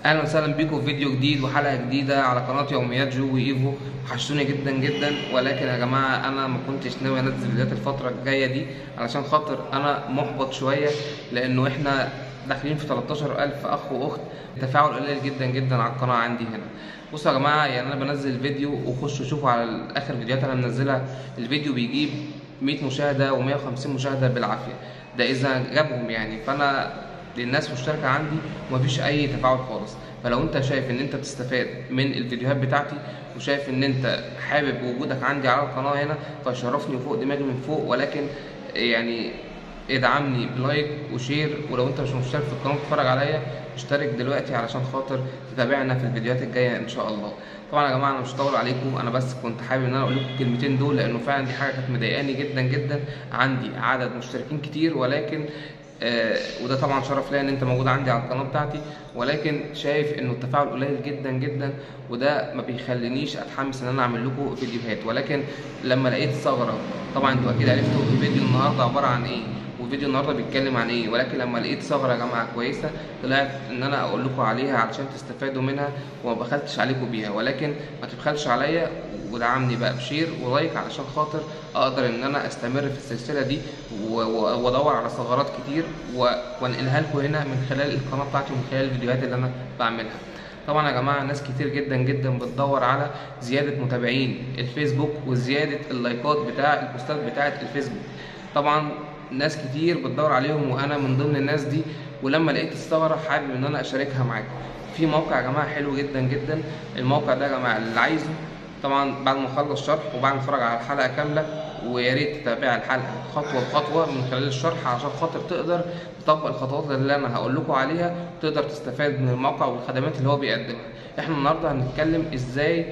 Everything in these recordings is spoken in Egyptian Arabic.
اهلا وسهلا بيكم في فيديو جديد وحلقه جديده على قناه يوميات جو وايفو وحشتوني جدا جدا ولكن يا جماعه انا ما كنتش ناوي انزل فيديوهات الفتره الجايه دي علشان خاطر انا محبط شويه لانه احنا داخلين في 13000 اخ واخت التفاعل قليل جدا جدا على القناه عندي هنا بصوا يا جماعه يعني انا بنزل فيديو وخشوا شوفوا على اخر فيديوهات انا منزلها الفيديو بيجيب 100 مشاهده و150 مشاهده بالعافيه ده اذا جابهم يعني فانا للناس مشتركه عندي ومفيش اي تفاعل خالص فلو انت شايف ان انت بتستفاد من الفيديوهات بتاعتي وشايف ان انت حابب وجودك عندي على القناه هنا فشرفني فوق دماغي من فوق ولكن يعني ادعمني بلايك وشير ولو انت مش مشترك في القناه بتتفرج عليا اشترك دلوقتي علشان خاطر تتابعنا في الفيديوهات الجايه ان شاء الله طبعا يا جماعه انا مش هطول عليكم انا بس كنت حابب ان انا اقول لكم الكلمتين دول لانه فعلا دي حاجه كانت مضايقاني جدا جدا عندي عدد مشتركين كتير ولكن آه وده طبعا شرف ليا ان انت موجود عندي على القناه بتاعتي ولكن شايف انه التفاعل قليل جدا جدا وده ما بيخلينيش اتحمس ان انا اعمل لكم فيديوهات ولكن لما لقيت ثغره طبعا انتوا اكيد عرفتوا الفيديو النهارده عباره عن ايه والفيديو النهارده بيتكلم عن ايه ولكن لما لقيت ثغره يا جماعه كويسه طلعت ان انا اقول لكم عليها علشان تستفادوا منها وما بخلتش عليكم بيها ولكن ما تبخلش عليا ودعمني بقى بشير ولايك علشان خاطر اقدر ان انا استمر في السلسله دي وادور على ثغرات كتير وانقلها لكم هنا من خلال القناه بتاعتي ومن خلال الفيديوهات اللي انا بعملها طبعا يا جماعه ناس كتير جدا جدا بتدور على زياده متابعين الفيسبوك وزياده اللايكات بتاع البوستات بتاعه الفيسبوك طبعا ناس كتير بتدور عليهم وانا من ضمن الناس دي ولما لقيت الثغره حابب ان انا اشاركها معاكم في موقع يا جماعه حلو جدا جدا الموقع ده يا جماعه اللي عايزه طبعا بعد ما اخلص شرح وبعد ما اتفرج على الحلقه كامله ويا ريت تتابع الحلقه خطوه بخطوه من خلال الشرح عشان خاطر تقدر تطبق الخطوات اللي انا هقول لكم عليها تقدر تستفاد من الموقع والخدمات اللي هو بيقدمها احنا النهارده هنتكلم ازاي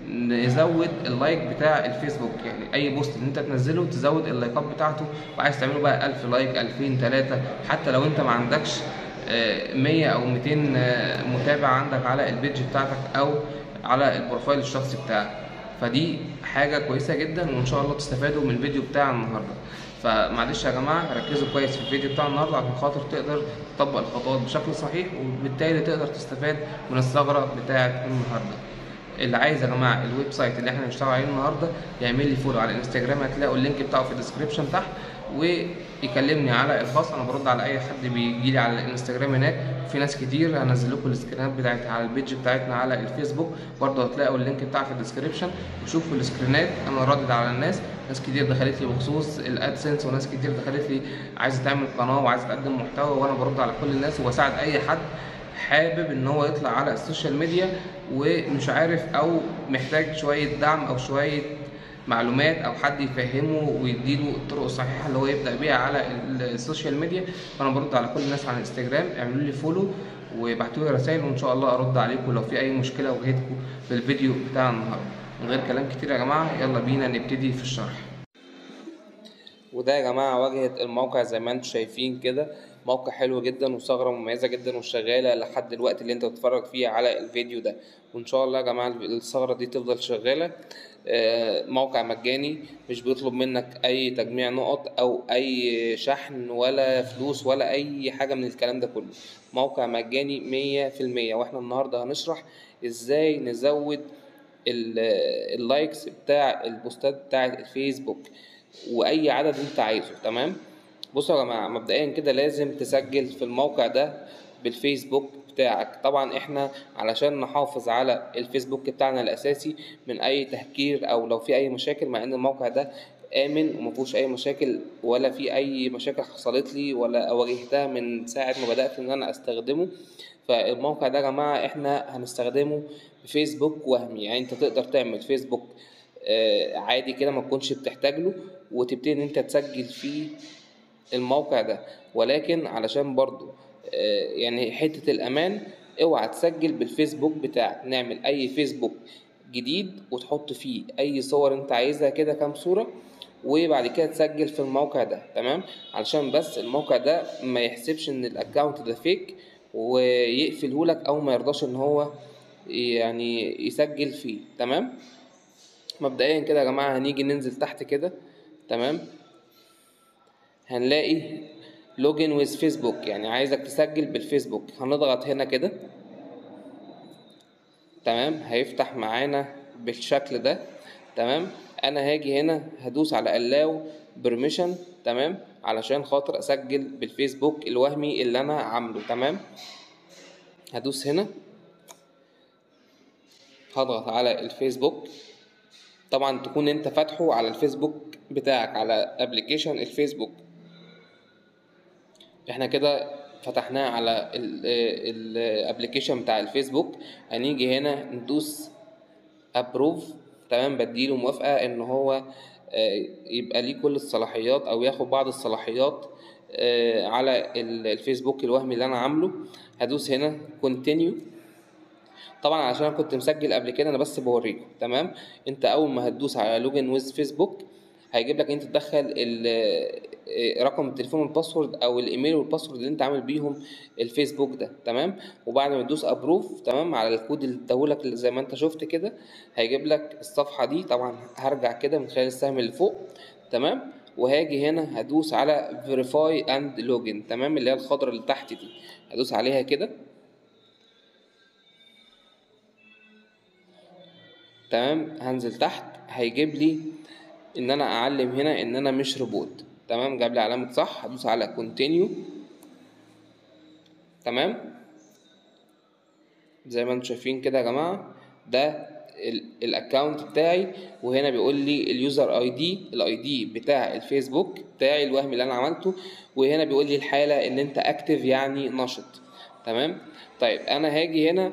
نزود اللايك بتاع الفيسبوك يعني اي بوست ان انت تنزله تزود اللايكات بتاعته وعايز تعمله بقى 1000 لايك 2000 3 حتى لو انت ما عندكش 100 او 200 متابع عندك على البيج بتاعتك او على البروفايل الشخصي بتاعك فدي حاجة كويسة جدا وإن شاء الله تستفادوا من الفيديو بتاع النهاردة فمعلش يا جماعة ركزوا كويس في الفيديو بتاع النهاردة عشان خاطر تقدر تطبق الخطوات بشكل صحيح وبالتالي تقدر تستفاد من الثغرة بتاعة النهاردة اللي عايز يا جماعة الويب سايت اللي احنا هنشتغل عليه النهاردة يعمل لي فولو على الانستجرام هتلاقوا اللينك بتاعه في الديسكربشن تحت ويكلمني على الخاص انا برد على اي حد بيجي لي على الانستجرام هناك في ناس كتير هنزل لكم السكرينات بتاعتها على البيج بتاعتنا على الفيسبوك برضه هتلاقوا اللينك بتاعها في الديسكربشن وشوفوا السكرينات انا ردد على الناس ناس كتير دخلت لي بخصوص الادسنس وناس كتير دخلت لي عايزه تعمل قناه وعايزه تقدم محتوى وانا برد على كل الناس وبساعد اي حد حابب ان هو يطلع على السوشيال ميديا ومش عارف او محتاج شويه دعم او شويه معلومات او حد يفهمه ويديله الطرق الصحيحه اللي هو يبدا بيها على السوشيال ميديا فانا برد على كل الناس على الانستجرام اعملوا لي فولو وابعتوا لي رسائل وان شاء الله ارد عليكم لو في اي مشكله واجهتكم في الفيديو بتاع النهارده من غير كلام كتير يا جماعه يلا بينا نبتدي في الشرح وده يا جماعه واجهه الموقع زي ما انتم شايفين كده موقع حلو جدا وثغره مميزه جدا وشغاله لحد الوقت اللي انت بتتفرج فيه على الفيديو ده وان شاء الله يا جماعه الثغره دي تفضل شغاله موقع مجاني مش بيطلب منك اي تجميع نقط او اي شحن ولا فلوس ولا اي حاجه من الكلام ده كله موقع مجاني مية في المية واحنا النهارده هنشرح ازاي نزود اللايكس بتاع البوستات بتاعه الفيسبوك واي عدد انت عايزه تمام بصوا يا جماعه مبدئيا كده لازم تسجل في الموقع ده بالفيسبوك بتاعك طبعا احنا علشان نحافظ على الفيسبوك بتاعنا الاساسي من اي تهكير او لو في اي مشاكل مع ان الموقع ده امن ومفيهوش اي مشاكل ولا في اي مشاكل حصلت لي ولا واجهتها من ساعه ما بدات ان انا استخدمه فالموقع ده يا جماعه احنا هنستخدمه بفيسبوك وهمي يعني انت تقدر تعمل فيسبوك عادي كده ما تكونش بتحتاج له وتبتدي ان انت تسجل فيه الموقع ده ولكن علشان برضو يعني حتة الأمان اوعى تسجل بالفيسبوك بتاعك نعمل أي فيسبوك جديد وتحط فيه أي صور أنت عايزها كده كام صورة وبعد كده تسجل في الموقع ده تمام علشان بس الموقع ده ما يحسبش ان الاكونت ده فيك ويقفله لك او ما يرضاش ان هو يعني يسجل فيه تمام مبدئيا كده يا جماعه هنيجي ننزل تحت كده تمام هنلاقي لوجن ويز فيسبوك يعني عايزك تسجل بالفيسبوك هنضغط هنا كده تمام هيفتح معانا بالشكل ده تمام انا هاجي هنا هدوس على allow permission تمام علشان خاطر اسجل بالفيسبوك الوهمي اللي انا عامله تمام هدوس هنا هضغط على الفيسبوك طبعا تكون انت فاتحه على الفيسبوك بتاعك على ابلكيشن الفيسبوك احنا كده فتحناه على الابلكيشن بتاع الفيسبوك هنيجي هنا ندوس ابروف تمام بديله موافقة ان هو آه، يبقى ليه كل الصلاحيات او ياخد بعض الصلاحيات آه، على ال- الفيسبوك الوهمي اللي انا عامله هدوس هنا كونتينيو طبعا علشان انا كنت مسجل قبل كده انا بس بوريكم تمام انت اول ما هتدوس على لوجن ويز فيسبوك هيجيب لك انت تدخل ال- آه، رقم التليفون والباسورد او الايميل والباسورد اللي انت عامل بيهم الفيسبوك ده تمام وبعد ما تدوس ابروف تمام على الكود اللي اداهولك اللي زي ما انت شفت كده هيجيب لك الصفحه دي طبعا هرجع كده من خلال السهم اللي فوق تمام وهاجي هنا هدوس على فيريفاي اند لوجن تمام اللي هي الخضره اللي تحت دي هدوس عليها كده تمام هنزل تحت هيجيب لي ان انا اعلم هنا ان انا مش روبوت تمام جاب لي علامه صح هدوس على كونتينيو تمام زي ما انتم شايفين كده يا جماعه ده الاكونت بتاعي وهنا بيقول لي اليوزر اي دي الاي دي بتاع الفيسبوك بتاعي الوهمي اللي انا عملته وهنا بيقول لي الحاله ان انت اكتف يعني نشط تمام طيب انا هاجي هنا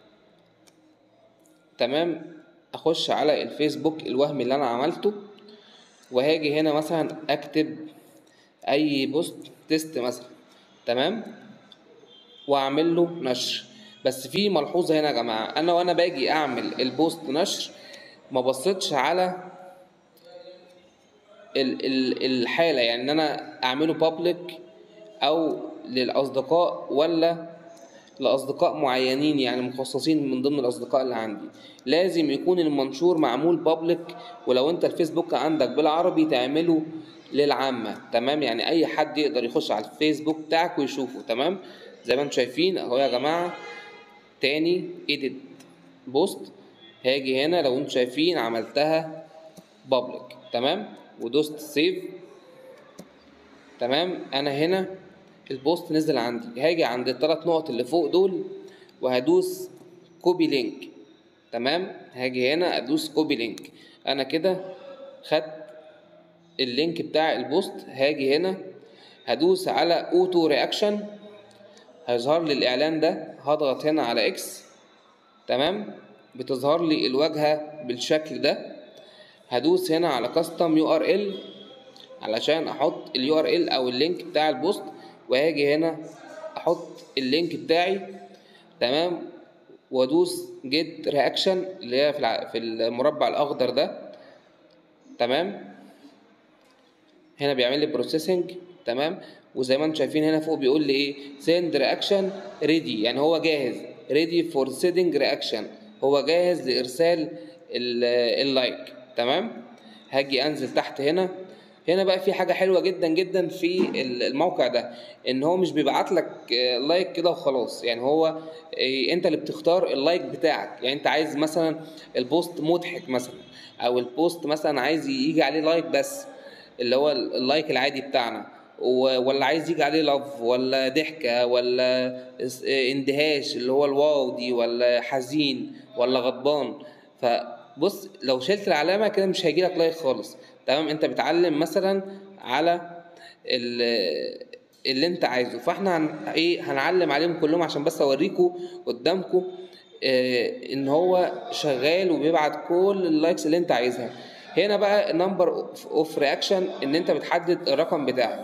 تمام اخش على الفيسبوك الوهمي اللي انا عملته وهاجي هنا مثلا اكتب اي بوست تيست مثلا تمام واعمل له نشر بس في ملحوظه هنا يا جماعه انا وانا باجي اعمل البوست نشر ما بصيتش على ال ال الحاله يعني ان انا اعمله بابليك او للاصدقاء ولا لاصدقاء معينين يعني مخصصين من ضمن الاصدقاء اللي عندي لازم يكون المنشور معمول بابليك ولو انت الفيسبوك عندك بالعربي تعمله للعامة تمام يعني اي حد يقدر يخش على الفيسبوك بتاعك ويشوفه تمام زي ما انتم شايفين اهو يا جماعة تاني edit بوست هاجي هنا لو انتم شايفين عملتها بابليك تمام ودوست سيف تمام انا هنا البوست نزل عندي هاجي عند الثلاث نقط اللي فوق دول وهدوس كوبي لينك تمام هاجي هنا ادوس كوبي لينك انا كده خدت اللينك بتاع البوست هاجي هنا هدوس على اوتو رياكشن هيظهر لي الاعلان ده هضغط هنا على اكس تمام بتظهر لي الواجهه بالشكل ده هدوس هنا على كاستم يو ار ال علشان احط اليو ار ال او اللينك بتاع البوست وهاجي هنا احط اللينك بتاعي تمام وادوس جيت رياكشن اللي هي في الع- في المربع الاخضر ده تمام هنا بيعمل لي بروسيسنج تمام وزي ما انتم شايفين هنا فوق بيقول لي ايه سند رياكشن ريدي يعني هو جاهز ريدي فور سيدنج رياكشن هو جاهز لارسال ال- اللايك تمام هاجي انزل تحت هنا هنا بقى في حاجه حلوه جدا جدا في ال- الموقع ده ان هو مش بيبعت لك آه، لايك كده وخلاص يعني هو آه، انت اللي بتختار اللايك بتاعك يعني انت عايز مثلا البوست مضحك مثلا او البوست مثلا عايز يجي عليه لايك بس اللي هو ال- اللايك العادي بتاعنا و- ولا عايز يجي عليه لاف ولا ضحكه ولا اس- آه، اندهاش اللي هو الواو دي ولا حزين ولا غضبان فبص لو شلت العلامه كده مش هيجي لك لايك خالص تمام انت بتعلم مثلا على ال- اللي انت عايزه فاحنا هن... ايه هنعلم عليهم كلهم عشان بس اوريكم قدامكم اه ان هو شغال وبيبعت كل اللايكس اللي انت عايزها هنا بقى نمبر اوف رياكشن ان انت بتحدد الرقم بتاعك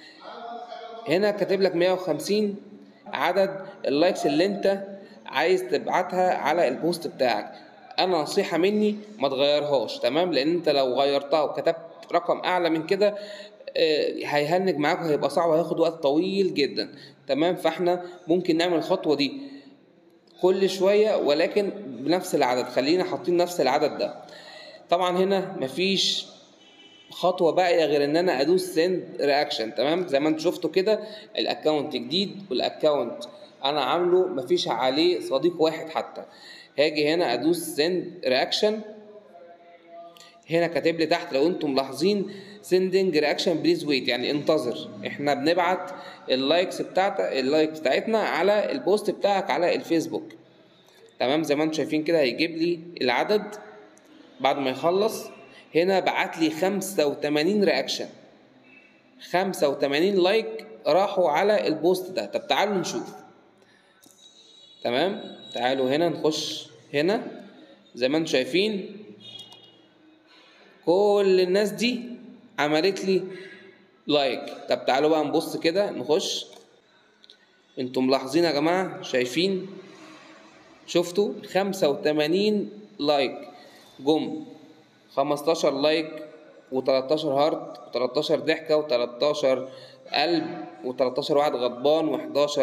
هنا كاتب لك 150 عدد اللايكس اللي انت عايز تبعتها على البوست بتاعك انا نصيحه مني ما تغيرهاش تمام لان انت لو غيرتها وكتبت رقم اعلى من كده آه، هيهنج معاك وهيبقى صعب وهياخد وقت طويل جدا تمام فاحنا ممكن نعمل الخطوه دي كل شويه ولكن بنفس العدد خلينا حاطين نفس العدد ده طبعا هنا مفيش خطوه باقيه غير ان انا ادوس سند رياكشن تمام زي ما انتم شفتوا كده الاكونت جديد والاكونت انا عامله مفيش عليه صديق واحد حتى هاجي هنا ادوس سند رياكشن هنا كاتب لي تحت لو انتم ملاحظين سندنج رياكشن بليز ويت يعني انتظر احنا بنبعت اللايكس بتاعت اللايك بتاعتنا على البوست بتاعك على الفيسبوك تمام زي ما انتم شايفين كده هيجيب لي العدد بعد ما يخلص هنا بعت لي 85 رياكشن 85 لايك راحوا على البوست ده طب تعالوا نشوف تمام تعالوا هنا نخش هنا زي ما انتم شايفين كل الناس دي عملت لي لايك طب تعالوا بقى نبص كده نخش انتم ملاحظين يا جماعه شايفين شفتوا 85 لايك جم 15 لايك و13 هارت و13 ضحكه و13 قلب و13 واحد غضبان و11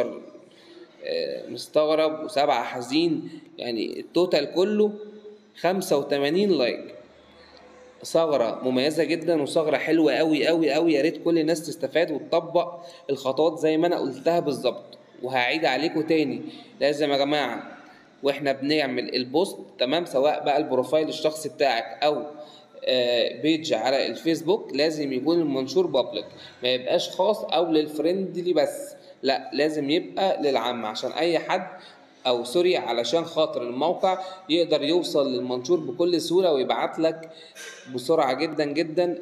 مستغرب وسبعة حزين يعني التوتال كله 85 لايك ثغرة مميزة جدا وثغرة حلوة أوي أوي أوي يا ريت كل الناس تستفاد وتطبق الخطوات زي ما أنا قلتها بالظبط وهعيد عليكم تاني لازم يا جماعة واحنا بنعمل البوست تمام سواء بقى البروفايل الشخصي بتاعك أو بيج على الفيسبوك لازم يكون المنشور بابليك ما يبقاش خاص أو للفريندلي بس لا لازم يبقى للعامة عشان أي حد او سوري علشان خاطر الموقع يقدر يوصل للمنشور بكل سهوله ويبعت لك بسرعه جدا جدا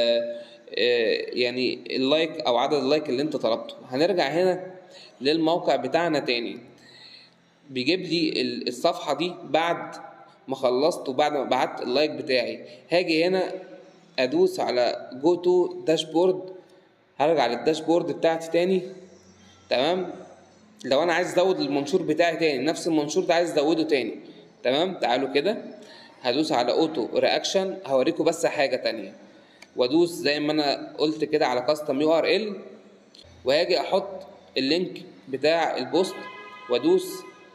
يعني اللايك او عدد اللايك اللي انت طلبته هنرجع هنا للموقع بتاعنا تاني بيجيب لي الصفحه دي بعد ما خلصت وبعد ما بعت اللايك بتاعي هاجي هنا ادوس على جو تو داشبورد هرجع للداشبورد بتاعتي تاني تمام لو انا عايز ازود المنشور بتاعي تاني نفس المنشور ده عايز ازوده تاني تمام تعالوا كده هدوس على اوتو رياكشن هوريكم بس حاجه تانية وادوس زي ما انا قلت كده على كاستم يو ار ال وهاجي احط اللينك بتاع البوست وادوس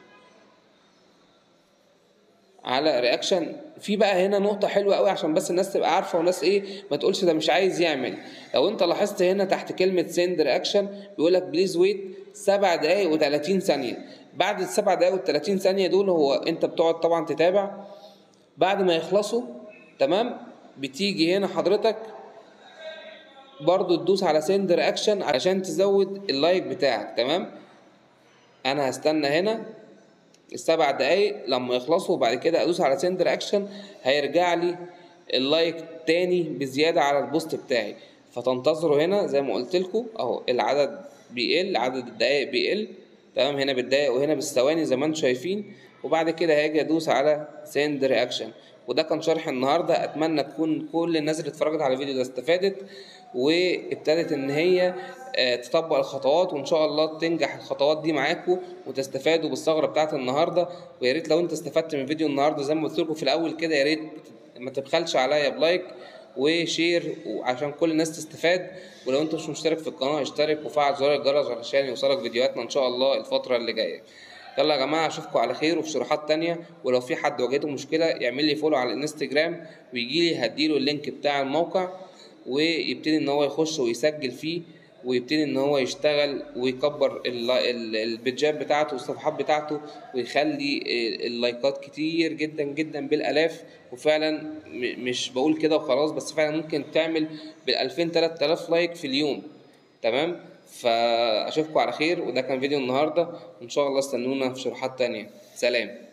على رياكشن في بقى هنا نقطة حلوة قوي عشان بس الناس تبقى عارفة والناس ايه ما تقولش ده مش عايز يعمل لو انت لاحظت هنا تحت كلمة سند رياكشن بيقول لك بليز ويت سبع دقايق و30 ثانية بعد السبع دقايق وال30 ثانية دول هو انت بتقعد طبعا تتابع بعد ما يخلصوا تمام بتيجي هنا حضرتك برضو تدوس على سند رياكشن عشان تزود اللايك بتاعك تمام انا هستنى هنا السبع دقايق لما يخلصوا وبعد كده ادوس على سند رياكشن هيرجع لي اللايك تاني بزياده على البوست بتاعي فتنتظروا هنا زي ما قلت لكم اهو العدد بيقل عدد الدقايق بيقل تمام هنا بالدقايق وهنا بالثواني زي ما انتم شايفين وبعد كده هاجي ادوس على سند رياكشن وده كان شرح النهارده اتمنى تكون كل الناس اللي اتفرجت على الفيديو ده استفادت وابتدت ان هي تطبق الخطوات وان شاء الله تنجح الخطوات دي معاكم وتستفادوا بالثغره بتاعت النهارده ويا ريت لو انت استفدت من فيديو النهارده زي ما قلت لكم في الاول كده يا ريت ما تبخلش عليا بلايك وشير وعشان كل الناس تستفاد ولو انت مش مشترك في القناه اشترك وفعل زر الجرس علشان يوصلك فيديوهاتنا ان شاء الله الفتره اللي جايه يلا يا جماعه اشوفكم على خير وفي شروحات تانية ولو في حد واجهته مشكله يعمل لي فولو على الانستجرام ويجي لي هديله اللينك بتاع الموقع ويبتدي ان هو يخش ويسجل فيه ويبتدي ان هو يشتغل ويكبر البيجات بتاعته والصفحات بتاعته ويخلي اللايكات كتير جدا جدا بالالاف وفعلا مش بقول كده وخلاص بس فعلا ممكن تعمل بال 2000 3000 لايك في اليوم تمام فاشوفكم على خير وده كان فيديو النهارده وان شاء الله استنونا في شروحات تانية سلام